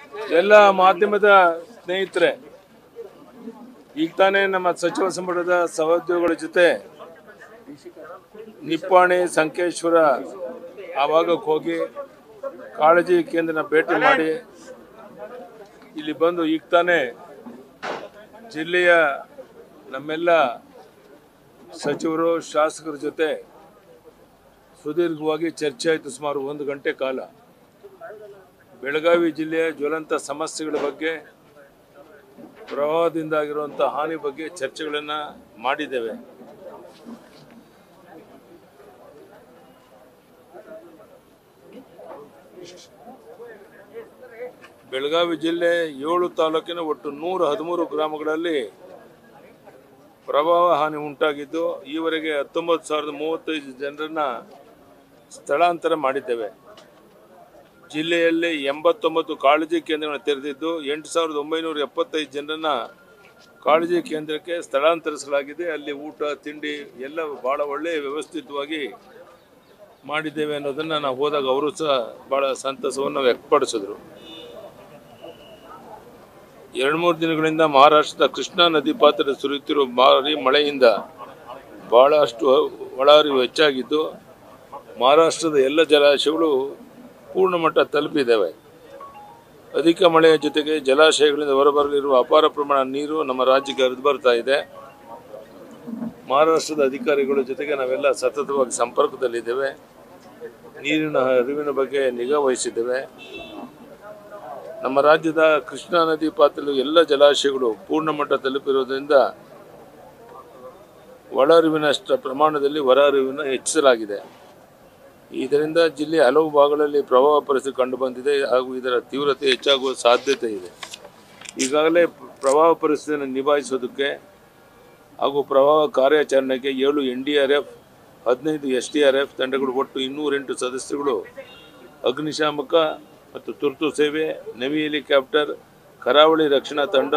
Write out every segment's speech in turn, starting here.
ಎಲ್ಲ ಮಾಧ್ಯಮದ ಸ್ನೇಹಿತರೆ ಈಗ ತಾನೇ ನಮ್ಮ ಸಚಿವ ಸಂಪುಟದ ಸಹೋದ್ಯೋಗಿಗಳ ಜೊತೆ ನಿಪ್ಪಾಣಿ ಸಂಕೇಶ್ವರ ಆ ಭಾಗಕ್ಕೆ ಹೋಗಿ ಕಾಳಜಿ ಕೇಂದ್ರನ ಭೇಟಿ ಮಾಡಿ ಇಲ್ಲಿ ಬಂದು ಈಗ ತಾನೇ ಜಿಲ್ಲೆಯ ನಮ್ಮೆಲ್ಲ ಸಚಿವರು ಶಾಸಕರ ಜೊತೆ ಸುದೀರ್ಘವಾಗಿ ಚರ್ಚೆ ಆಯಿತು ಸುಮಾರು ಒಂದು ಗಂಟೆ ಕಾಲ ಬೆಳಗಾವಿ ಜಿಲ್ಲೆಯ ಜ್ವಲಂತ ಸಮಸ್ಯೆಗಳ ಬಗ್ಗೆ ಪ್ರವಾಹದಿಂದಾಗಿರುವಂಥ ಹಾನಿ ಬಗ್ಗೆ ಚರ್ಚೆಗಳನ್ನು ಮಾಡಿದ್ದೇವೆ ಬೆಳಗಾವಿ ಜಿಲ್ಲೆ ಏಳು ತಾಲೂಕಿನ ಒಟ್ಟು ನೂರ ಹದಿಮೂರು ಗ್ರಾಮಗಳಲ್ಲಿ ಪ್ರವಾಹ ಹಾನಿ ಉಂಟಾಗಿದ್ದು ಈವರೆಗೆ ಹತ್ತೊಂಬತ್ತು ಸಾವಿರದ ಮೂವತ್ತೈದು ಜನರನ್ನ ಸ್ಥಳಾಂತರ ಮಾಡಿದ್ದೇವೆ ಜಿಲ್ಲೆಯಲ್ಲಿ ಎಂಬತ್ತೊಂಬತ್ತು ಕಾಳಜಿ ಕೇಂದ್ರಗಳನ್ನು ತೆರೆದಿದ್ದು ಎಂಟು ಸಾವಿರದ ಒಂಬೈನೂರ ಎಪ್ಪತ್ತೈದು ಜನರನ್ನ ಕಾಳಜಿ ಕೇಂದ್ರಕ್ಕೆ ಸ್ಥಳಾಂತರಿಸಲಾಗಿದೆ ಅಲ್ಲಿ ಊಟ ತಿಂಡಿ ಎಲ್ಲ ಭಾಳ ಒಳ್ಳೆಯ ವ್ಯವಸ್ಥಿತವಾಗಿ ಮಾಡಿದ್ದೇವೆ ಅನ್ನೋದನ್ನು ನಾವು ಹೋದಾಗ ಅವರು ಸಹ ಭಾಳ ಸಂತಸವನ್ನು ವ್ಯಕ್ತಪಡಿಸಿದ್ರು ಎರಡು ಮೂರು ದಿನಗಳಿಂದ ಮಹಾರಾಷ್ಟ್ರದ ಕೃಷ್ಣಾ ನದಿ ಪಾತ್ರದ ಸುರಿಯುತ್ತಿರುವ ಭಾರಿ ಮಳೆಯಿಂದ ಬಹಳಷ್ಟು ಒಳಹರಿವು ಹೆಚ್ಚಾಗಿದ್ದು ಮಹಾರಾಷ್ಟ್ರದ ಎಲ್ಲ ಜಲಾಶಯಗಳು ಪೂರ್ಣ ಮಟ್ಟ ತಲುಪಿದ್ದಾವೆ ಅಧಿಕ ಮಳೆಯ ಜೊತೆಗೆ ಜಲಾಶಯಗಳಿಂದ ಹೊರಬರಲಿರುವ ಅಪಾರ ಪ್ರಮಾಣ ನೀರು ನಮ್ಮ ರಾಜ್ಯಕ್ಕೆ ಹರಿದು ಬರ್ತಾ ಇದೆ ಮಹಾರಾಷ್ಟ್ರದ ಅಧಿಕಾರಿಗಳ ಜೊತೆಗೆ ನಾವೆಲ್ಲ ಸತತವಾಗಿ ಸಂಪರ್ಕದಲ್ಲಿದ್ದೇವೆ ನೀರಿನ ಹರಿವಿನ ಬಗ್ಗೆ ನಿಗಾ ವಹಿಸಿದ್ದೇವೆ ನಮ್ಮ ರಾಜ್ಯದ ಕೃಷ್ಣಾ ನದಿ ಪಾತ್ರದ ಎಲ್ಲ ಜಲಾಶಯಗಳು ಪೂರ್ಣ ಮಟ್ಟ ತಲುಪಿರುವುದರಿಂದ ಒಳಹರಿವಿನಷ್ಟ ಪ್ರಮಾಣದಲ್ಲಿ ಹೊರಹರಿವಿನ ಹೆಚ್ಚಿಸಲಾಗಿದೆ ಇದರಿಂದ ಜಿಲ್ಲೆಯ ಹಲವು ಭಾಗಗಳಲ್ಲಿ ಪ್ರವಾಹ ಪರಿಸ್ಥಿತಿ ಕಂಡುಬಂದಿದೆ ಹಾಗೂ ಇದರ ತೀವ್ರತೆ ಹೆಚ್ಚಾಗುವ ಸಾಧ್ಯತೆ ಇದೆ ಈಗಾಗಲೇ ಪ್ರವಾಹ ಪರಿಸ್ಥಿತಿಯನ್ನು ನಿಭಾಯಿಸೋದಕ್ಕೆ ಹಾಗೂ ಪ್ರವಾಹ ಕಾರ್ಯಾಚರಣೆಗೆ ಏಳು ಎನ್ ಡಿ ಆರ್ ಎಫ್ ಹದಿನೈದು ಎಸ್ ಡಿ ಆರ್ ಎಫ್ ತಂಡಗಳು ಒಟ್ಟು ಇನ್ನೂರೆಂಟು ಸದಸ್ಯರುಗಳು ಅಗ್ನಿಶಾಮಕ ಮತ್ತು ತುರ್ತು ಸೇವೆ ನವಿ ಹೆಲಿಕಾಪ್ಟರ್ ಕರಾವಳಿ ರಕ್ಷಣಾ ತಂಡ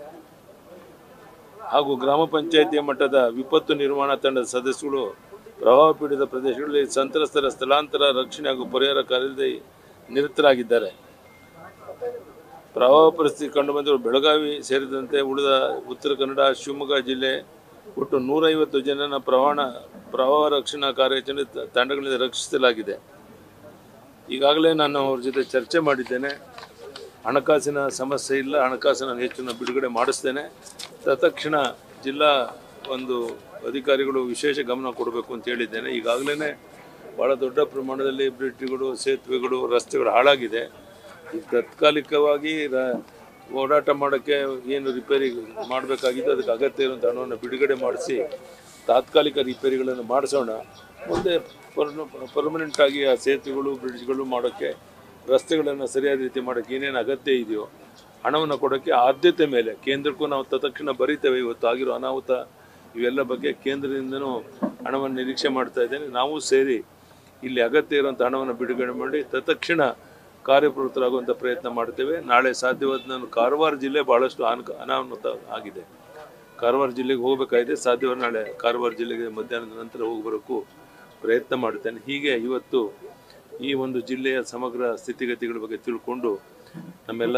ಹಾಗೂ ಗ್ರಾಮ ಪಂಚಾಯಿತಿಯ ಮಟ್ಟದ ವಿಪತ್ತು ನಿರ್ವಹಣಾ ತಂಡದ ಸದಸ್ಯರು ಪ್ರವಾಹ ಪೀಡಿತ ಪ್ರದೇಶಗಳಲ್ಲಿ ಸಂತ್ರಸ್ತರ ಸ್ಥಳಾಂತರ ರಕ್ಷಣೆ ಹಾಗೂ ಪರಿಹಾರ ಕಾರ್ಯದಲ್ಲಿ ನಿರತರಾಗಿದ್ದಾರೆ ಪ್ರವಾಹ ಪರಿಸ್ಥಿತಿ ಕಂಡುಬಂದಿರುವ ಬೆಳಗಾವಿ ಸೇರಿದಂತೆ ಉಳಿದ ಉತ್ತರ ಕನ್ನಡ ಶಿವಮೊಗ್ಗ ಜಿಲ್ಲೆ ಒಟ್ಟು ನೂರೈವತ್ತು ಜನರನ್ನ ಪ್ರವಾಹ ಪ್ರವಾಹ ರಕ್ಷಣಾ ಕಾರ್ಯಾಚರಣೆ ತ- ತಂಡಗಳಿಂದ ರಕ್ಷಿಸಲಾಗಿದೆ ಈಗಾಗಲೇ ನಾನು ಅವ್ರ ಜೊತೆ ಚರ್ಚೆ ಮಾಡಿದ್ದೇನೆ ಹಣಕಾಸಿನ ಸಮಸ್ಯೆ ಇಲ್ಲ ಹಣಕಾಸಿನ ಹೆಚ್ಚಿನ ಬಿಡುಗಡೆ ಮಾಡಿಸ್ತೇನೆ ತತ್ಕ್ಷಣ ಜಿಲ್ಲಾ ಒಂದು ಅಧಿಕಾರಿಗಳು ವಿಶೇಷ ಗಮನ ಕೊಡಬೇಕು ಅಂತ ಹೇಳಿದ್ದೇನೆ ಈಗಾಗಲೇ ಭಾಳ ದೊಡ್ಡ ಪ್ರಮಾಣದಲ್ಲಿ ಬ್ರಿಡ್ಜ್ಗಳು ಸೇತುವೆಗಳು ರಸ್ತೆಗಳು ಹಾಳಾಗಿದೆ ಈಗ ತಾತ್ಕಾಲಿಕವಾಗಿ ರ- ಓಡಾಟ ಮಾಡೋಕ್ಕೆ ಏನು ರಿಪೇರಿ ಮಾಡಬೇಕಾಗಿದ್ದು ಅದಕ್ಕೆ ಅಗತ್ಯ ಇರುವಂಥ ಹಣವನ್ನು ಬಿಡುಗಡೆ ಮಾಡಿಸಿ ತಾತ್ಕಾಲಿಕ ರಿಪೇರಿಗಳನ್ನು ಮಾಡಿಸೋಣ ಮುಂದೆ ಪರ್ಮನೆಂಟ್ ಆಗಿ ಆ ಸೇತುವೆಗಳು ಬ್ರಿಡ್ಜ್ಗಳು ಮಾಡೋಕ್ಕೆ ರಸ್ತೆಗಳನ್ನು ಸರಿಯಾದ ರೀತಿ ಮಾಡೋಕ್ಕೆ ಏನೇನು ಅಗತ್ಯ ಇದೆಯೋ ಹಣವನ್ನು ಕೊಡೋಕ್ಕೆ ಆದ್ಯತೆ ಮೇಲೆ ಕೇಂದ್ರಕ್ಕೂ ನಾವು ತತ್ಕ್ಷಣ ಬರೀತೇವೆ ಇವತ್ತು ಆಗಿರೋ ಅನಾಹುತ ಇವೆಲ್ಲ ಬಗ್ಗೆ ಕೇಂದ್ರದಿಂದನೂ ಹಣವನ್ನು ನಿರೀಕ್ಷೆ ಮಾಡ್ತಾ ಇದ್ದೇನೆ ನಾವು ಸೇರಿ ಇಲ್ಲಿ ಅಗತ್ಯ ಇರುವಂಥ ಹಣವನ್ನು ಬಿಡುಗಡೆ ಮಾಡಿ ತತ್ಕ್ಷಣ ಕಾರ್ಯಪ್ರವೃತ್ತರಾಗುವಂಥ ಪ್ರಯತ್ನ ಮಾಡ್ತೇವೆ ನಾಳೆ ಸಾಧ್ಯವಾದ ನಾನು ಕಾರವಾರ ಜಿಲ್ಲೆ ಭಾಳಷ್ಟು ಅನ ಅನಾಹುತ ಆಗಿದೆ ಕಾರವಾರ ಜಿಲ್ಲೆಗೆ ಹೋಗಬೇಕಾಗಿದೆ ಸಾಧ್ಯವಾದ ನಾಳೆ ಕಾರವಾರ ಜಿಲ್ಲೆಗೆ ಮಧ್ಯಾಹ್ನದ ನಂತರ ಹೋಗಿ ಬರೋಕ್ಕೂ ಪ್ರಯತ್ನ ಮಾಡ್ತೇನೆ ಹೀಗೆ ಇವತ್ತು ಈ ಒಂದು ಜಿಲ್ಲೆಯ ಸಮಗ್ರ ಸ್ಥಿತಿಗತಿಗಳ ಬಗ್ಗೆ ತಿಳ್ಕೊಂಡು ನಮ್ಮೆಲ್ಲ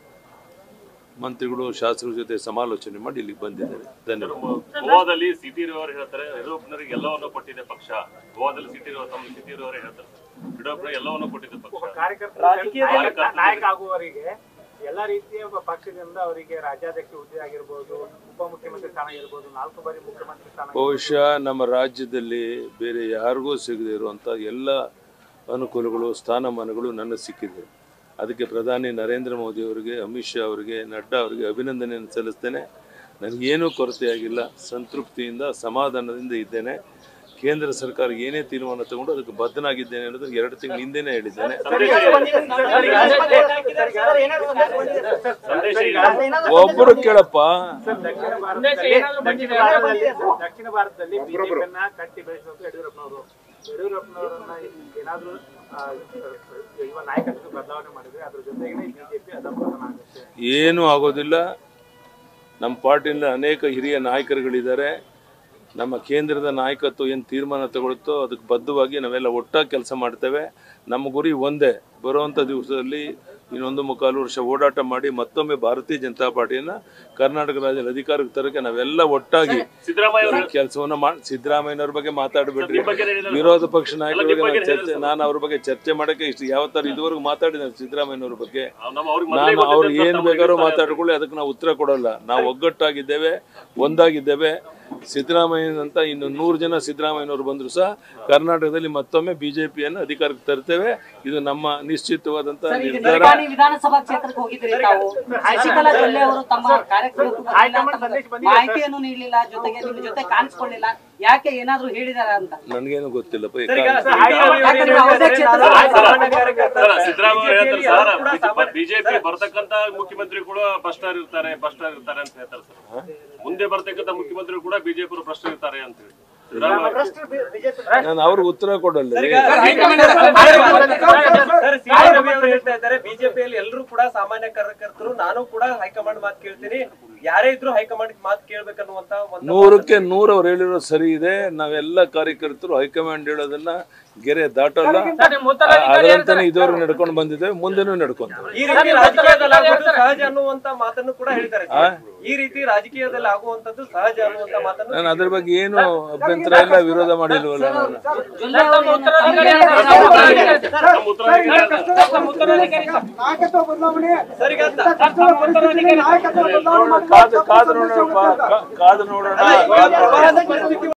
ಮಂತ್ರಿಗಳು ಶಾಸಕರ ಜೊತೆ ಸಮಾಲೋಚನೆ ಮಾಡಿ ಇಲ್ಲಿಗೆ ಬಂದಿದ್ದಾರೆ ಧನ್ಯವಾದ ಗೋವಾದಲ್ಲಿ ಸಿಟಿ ಇರುವವರು ಹೇಳ್ತಾರೆ ಯಡಿಯೂರಪ್ಪನವರಿಗೆ ಎಲ್ಲವನ್ನೂ ಕೊಟ್ಟಿದೆ ಪಕ್ಷ ಗೋವಾದಲ್ಲಿ ಸಿಟಿ ಇರುವ ತಮ್ಮ ಸಿಟಿ ಇರುವವರೇ ಹೇಳ್ತಾರೆ ಯಡಿಯೂರಪ್ಪನವರಿಗೆ ಎಲ್ಲವನ್ನೂ ಕೊಟ್ಟಿದೆ ಪಕ್ಷ ಕಾರ್ಯಕರ್ತರು ನಾಯಕ ಆಗುವವರಿಗೆ ಎಲ್ಲ ರೀತಿಯ ಪಕ್ಷದಿಂದ ಅವರಿಗೆ ರಾಜ್ಯಾಧ್ಯಕ್ಷ ಹುದ್ದೆ ಆಗಿರ್ಬೋದು ಉಪಮುಖ್ಯಮಂತ್ರಿ ಸ್ಥಾನ ಆಗಿರ್ಬೋದು ನಾಲ್ಕು ಬಾರಿ ಮುಖ್ಯಮಂತ್ರಿ ಸ್ಥಾನ ಬಹುಶಃ ನಮ್ಮ ರಾಜ್ಯದಲ್ಲಿ ಬೇರೆ ಯಾರಿಗೂ ಸಿಗದೇ ಇರುವಂಥ ಎಲ್ಲ ಅನುಕೂಲಗಳು ಸ್ಥಾನಮಾನಗಳು ನನಗೆ ಸಿಕ್ಕಿದೆ ಅದಕ್ಕೆ ಪ್ರಧಾನಿ ನರೇಂದ್ರ ಮೋದಿ ಅವರಿಗೆ ಅಮಿತ್ ಶಾ ಅವರಿಗೆ ನಡ್ಡಾ ಅವರಿಗೆ ಅಭಿನಂದನೆಯನ್ನು ಸಲ್ಲಿಸ್ತೇನೆ ನನಗೇನೂ ಕೊರತೆಯಾಗಿಲ್ಲ ಸಂತೃಪ್ತಿಯಿಂದ ಸಮಾಧಾನದಿಂದ ಇದ್ದೇನೆ ಕೇಂದ್ರ ಸರ್ಕಾರ ಏನೇ ತೀರ್ಮಾನ ತಗೊಂಡು ಅದಕ್ಕೆ ಬದ್ಧನಾಗಿದ್ದೇನೆ ಅನ್ನೋದನ್ನು ಎರಡು ತಿಂಗಳ ಹಿಂದೆನೇ ಹೇಳಿದ್ದೇನೆ ಸಂದೇಶ ಇದೆ. ಒಬ್ಬರು ಕೇಳಪ್ಪ ದಕ್ಷಿಣ ಭಾರತದಲ್ಲಿ ದಕ್ಷಿಣ ಭಾರತದಲ್ಲಿ ದಕ್ಷಿಣ ಭಾರತದಲ್ಲಿ ಬಿಜೆಪಿಯನ್ನ ಕಟ್ಟಿ ಬೆಳೆಸೋದು ಯಡಿಯೂರಪ್ಪನವರು ಯಡಿಯೂರಪ್ಪನವರನ್ನ ಏನಾದ್ರೂ ಆ, ಯುವ ನಾಯಕತ್ವ ಬದಲಾವಣೆ ಮಾಡಿದ್ರೆ ಅದ್ರ ಜೊತೆಗೆ ಬಿಜೆಪಿ ಅಧಪತನ ಆಗುತ್ತೆ ಏನೂ ಆಗೋದಿಲ್ಲ ನಮ್ಮ ಪಾರ್ಟಿಯಿಂದ ಅನೇಕ ಹಿರಿಯ ನಾಯಕರುಗಳಿದ್ದಾರೆ ನಮ್ಮ ಕೇಂದ್ರದ ನಾಯಕತ್ವ ಏನು ತೀರ್ಮಾನ ತಗೊಳುತ್ತೋ ಅದಕ್ಕೆ ಬದ್ಧವಾಗಿ ನಾವೆಲ್ಲ ಒಟ್ಟಾಗಿ ಕೆಲಸ ಮಾಡ್ತೇವೆ ನಮ್ಮ ಗುರಿ ಒಂದೇ ಬರುವಂಥ ದಿವಸದಲ್ಲಿ ಇನ್ನೊಂದು ಮುಕ್ಕಾಲು ವರ್ಷ ಓಡಾಟ ಮಾಡಿ ಮತ್ತೊಮ್ಮೆ ಭಾರತೀಯ ಜನತಾ ಪಾರ್ಟಿಯನ್ನ ಕರ್ನಾಟಕ ರಾಜ್ಯದ ಅಧಿಕಾರಕ್ಕೆ ತರಕ್ಕೆ ನಾವೆಲ್ಲ ಒಟ್ಟಾಗಿ ಸಿದ್ದರಾಮಯ್ಯ ಅವರು ಕೆಲಸವನ್ನ ಮಾಡಿ ಸಿದ್ದರಾಮಯ್ಯನವ್ರ ಬಗ್ಗೆ ಮಾತಾಡ್ಬಿಟ್ರಿ ನಿಮ್ ಬಗ್ಗೆ ಹೇಳಿದ್ರು. ವಿರೋಧ ಪಕ್ಷ ನಾಯಕರ ಬಗ್ಗೆ ಬಗ್ಗೆ ನಾನು ಚರ್ಚೆ ನಾನು ಅವ್ರ ಬಗ್ಗೆ ಚರ್ಚೆ ಮಾಡಕ್ಕೆ ಇಷ್ಟು ಯಾವ ತರ ಇದುವರೆಗೂ ಮಾತಾಡಿದ್ದಾರೆ ಸಿದ್ದರಾಮಯ್ಯನವ್ರ ಬಗ್ಗೆ ನಮ್ಮ ಅವ್ರಿಗೆ ಮೊದಲೇ ನಾನು ಅವ್ರು ಗೊತ್ತಿದೆ ಏನ್ ಅಂತ ಬೇಕಾದ್ರೂ ತಮ್ಮ ಮಾತಾಡ್ಕೊಳ್ಳಿ ಅದಕ್ಕೆ ನಾವು ಉತ್ತರ ಕೊಡಲ್ಲ ನಾವು ಒಗ್ಗಟ್ಟಾಗಿದ್ದೇವೆ ಒಂದಾಗಿದ್ದೇವೆ ಸಿದ್ದರಾಮಯ್ಯನಂತ ಇನ್ನು ನೂರು ಜನ ಸಿದ್ದರಾಮಯ್ಯನವರು ಬಂದ್ರು ಸಹ ಕರ್ನಾಟಕದಲ್ಲಿ ಮತ್ತೊಮ್ಮೆ ಬಿಜೆಪಿಯನ್ನು ಅಧಿಕಾರಕ್ಕೆ ತರ್ತೇವೆ ಇದು ನಮ್ಮ ನಿಶ್ಚಿತವಾದಂತ ಸರ್, ಈಗ ನಿರ್ಧಾರ ಬೆಳಗಾವಿ ವಿಧಾನಸಭಾ ಕ್ಷೇತ್ರಕ್ಕೆ ಹೋಗಿದ್ರಿ ತಾವು ಶಶಿಕಲಾ ಜೊಲ್ಲೆ ಅವರು ತಮ್ಮ ಕಾರ್ಯಕ್ರಮಕ್ಕೆ ಬರ್ಲಿಲ್ಲ, ತಮ್ಮ ಮಾಹಿತಿಯನ್ನು ನೀಡಲಿಲ್ಲ ಜೊತೆಗೆ ನಿಮ್ಮ ಜೊತೆ ಕಾಣಿಸ್ಕೊಳ್ಳಿಲ್ಲ ಯಾಕೆ ಏನಾದ್ರು ಹೇಳಿದಾರ ಅಂತ ನನ್ಗೇನು ಗೊತ್ತಿಲ್ಲಪ್ಪ ಈ ಸರ್, ಈಗ ಕಾರಣ- ಯಾಕಂದ್ರೆ ಅವ್ರದೇ ಕ್ಷೇತ್ರದ ಸಾಮಾನ್ಯ ಕಾರ್ಯಕರ್ತ. ಸರ್, ಸಿದ್ದರಾಮಯ್ಯ ಹೇಳ್ತಾರೆ BJP ಯವರು ಕೂಡ ಸರ್ ಸಾಮಾನ್ಯ- ಬಿಜೆಪಿ ಬರ್ತಕ್ಕಂತ ಮುಖ್ಯಮಂತ್ರಿಗಳು ಭ್ರಷ್ಟರು ಇರ್ತಾರೆ ಭ್ರಷ್ಟರು ಇರ್ತಾರೆ ಅಂತ ಹೇಳ್ತಾರೆ ಸರ್ ಮುಂದೆ ಬರ್ತಕ್ಕಂತ ಮುಖ್ಯಮಂತ್ರಿಗಳು ಕೂಡ ಬಿಜೆಪಿ ಭ್ರಷ್ಟರು ಇರ್ತಾರೆ ಅಂತ ಹೇಳಿ ಸಿದ್ದರಾಮಯ್ಯ ನಾನು ಅವ್ರಿಗೆ ಉತ್ತರ ಕೊಡಲ್ಲ ಸರ್, ರೀ. ಈಗ ಸರ್, ಸಿ ಆರ್ ರವಿ ಅವರು ಹೇಳ್ತಾ ಇದ್ದಾರೆ ಬಿಜೆಪಿಯಲ್ಲಿ ಎಲ್ಲರೂ ಕೂಡ ಸಾಮಾನ್ಯ ಕಾರ್ಯಕರ್ತರು ನಾನು ಕೂಡ ಹೈಕಮಾಂಡ್ ಮಾತು ಕೇಳ್ತೀನಿ ಯಾರೇ ಇದ್ರು ಹೈಕಮಾಂಡ್ ಮಾತು ಕೇಳ್ಬೇಕನ್ನುವಂತ ಒಂದು ನೂರಕ್ಕೆ ನೂರು ಅವ್ರು ಹೇಳಿರೋದು ಸರಿ ಇದೆ ನಾವೆಲ್ಲ ಕಾರ್ಯಕರ್ತರು ಹೈಕಮಾಂಡ್ ಹೇಳೋದನ್ನ ಗೆರೆ ದಾಟಲ್ಲ ಅದರಂತಾನೆ ಇದುವರೆಗೂ ನಡ್ಕೊಂಡು ಬಂದಿದ್ದೇವೆ ಮುಂದೆನೂ ನಡ್ಕೊಂತೇವೆ ಈ ರೀತಿ ರಾಜಕೀಯದಲ್ಲಿ ಆಗುವುದು ಸಹಜ ಅನ್ನುವಂತ ಮಾತನ್ನು ಕೂಡ ಹೇಳ್ತಾರೆ ಸರ್. ಈ ರೀತಿ ರಾಜಕೀಯದಲ್ಲಿ ಆಗುವಂತದ್ದು ಸಹಜ ಅನ್ನುವಂತ ಮಾತನ್ನು ನಾನು ಅದ್ರ ಬಗ್ಗೆ ಏನು ಅಭ್ಯಂತರ ಇಲ್ಲ ವಿರೋಧ ಮಾಡಿಲ್ವಲ್ಲ ನಾನು ಜೊಲ್ಲೆ ಅವರು ಏನು ತಮಗೆ ಹೇಳಿದಾರ? ನಮ್ಮ ಉತ್ತರಾಧಿಕಾರಿ ಸರ್, ಈಗ ಕಾದು ಕಾದು ನೋಡೋಣ ಕಾದು ನೋಡೋಣ ಕಾದು ನೋಡೋಣ ಪರಿಸ್ಥಿತಿ